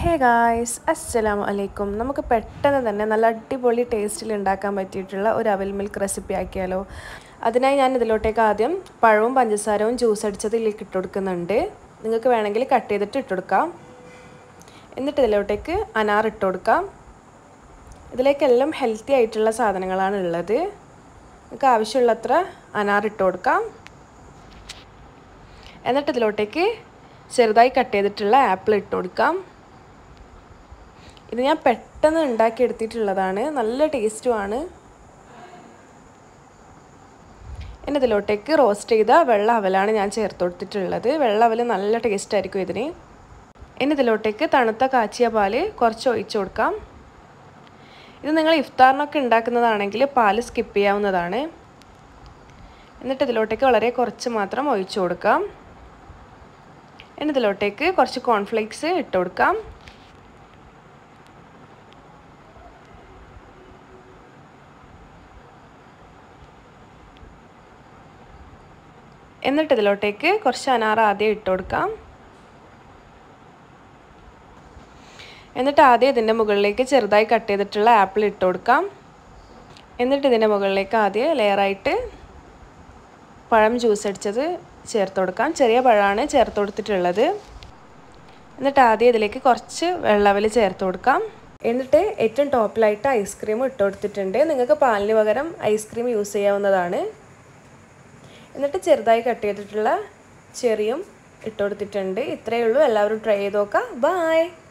hey guys അസ്സലാമു അലൈക്കും നമുക്ക് പെട്ടെന്ന് തന്നെ നല്ല അടിപൊളി ടേസ്റ്റിൽ ഉണ്ടാക്കാൻ പറ്റിയിട്ടുള്ള ഒരു അവൽ മിൽക്ക് റെസിപ്പി ആക്കിയാലോ അതിനായി ഞാൻ ഇതിലോട്ടേക്ക് ആദ്യം പഴവും പഞ്ചസാരവും ജ്യൂസ് അടിച്ചത് ഇതിലേക്ക് ഇട്ട് കൊടുക്കുന്നുണ്ട് നിങ്ങൾക്ക് വേണമെങ്കിൽ കട്ട് ചെയ്തിട്ട് ഇട്ട് കൊടുക്കാം എന്നിട്ട് ഇതിലോട്ടേക്ക് അനാർ ഇട്ട് കൊടുക്കാം ഇതിലേക്കെല്ലാം ഹെൽത്തി ആയിട്ടുള്ള സാധനങ്ങളാണ് ഉള്ളത് നിങ്ങൾക്ക് ആവശ്യമുള്ളത്ര അനാർ ഇട്ട് കൊടുക്കാം എന്നിട്ട് ഇതിലോട്ടേക്ക് ചെറുതായി കട്ട് ചെയ്തിട്ടുള്ള ആപ്പിൾ ഇട്ട് കൊടുക്കാം ഇത് ഞാൻ പെട്ടെന്ന് ഉണ്ടാക്കി എടുത്തിട്ടുള്ളതാണ് നല്ല ടേസ്റ്റുമാണ് ഇനി ഇതിലോട്ടേക്ക് റോസ്റ്റ് ചെയ്ത വെള്ള അവലാണ് ഞാൻ ചേർത്ത് കൊടുത്തിട്ടുള്ളത് വെള്ള അവൽ നല്ല ടേസ്റ്റ് ആയിരിക്കും ഇതിന് ഇനി ഇതിലോട്ടേക്ക് തണുത്ത കാച്ചിയ പാല് കുറച്ച് ഒഴിച്ചു കൊടുക്കാം ഇത് നിങ്ങൾ ഇഫ്താറിനൊക്കെ ഉണ്ടാക്കുന്നതാണെങ്കിൽ പാല് സ്കിപ്പ് ചെയ്യാവുന്നതാണ് എന്നിട്ട് ഇതിലോട്ടേക്ക് വളരെ കുറച്ച് മാത്രം ഒഴിച്ചു കൊടുക്കാം ഇനി ഇതിലോട്ടേക്ക് കുറച്ച് കോൺഫ്ലേക്സ് ഇട്ട് കൊടുക്കാം എന്നിട്ട് ഇതിലോട്ടേക്ക് കുറച്ച് അനാർ ആദ്യം ഇട്ട് കൊടുക്കാം എന്നിട്ട് ആദ്യം ഇതിൻ്റെ മുകളിലേക്ക് ചെറുതായി കട്ട് ചെയ്തിട്ടുള്ള ആപ്പിൾ ഇട്ട് കൊടുക്കാം എന്നിട്ട് ഇതിൻ്റെ മുകളിലേക്ക് ആദ്യം ലെയറായിട്ട് പഴം ജ്യൂസ് അടിച്ചത് ചേർത്ത് കൊടുക്കാം ചെറിയ പഴമാണ് ചേർത്ത് കൊടുത്തിട്ടുള്ളത് എന്നിട്ട് ആദ്യം ഇതിലേക്ക് കുറച്ച് വെള്ളവൽ ചേർത്ത് കൊടുക്കാം എന്നിട്ട് ഏറ്റവും ടോപ്പിലായിട്ട് ഐസ്ക്രീം ഇട്ട് കൊടുത്തിട്ടുണ്ട് നിങ്ങൾക്ക് പാലിന് പകരം ഐസ്ക്രീം യൂസ് ചെയ്യാവുന്നതാണ് എന്നിട്ട് ചെറുതായി കട്ട് ചെയ്തിട്ടുള്ള ചെറിയും ഇട്ട് കൊടുത്തിട്ടുണ്ട് ഇത്രയേ ഉള്ളൂ എല്ലാവരും ട്രൈ ചെയ്ത് നോക്കാം ബായ്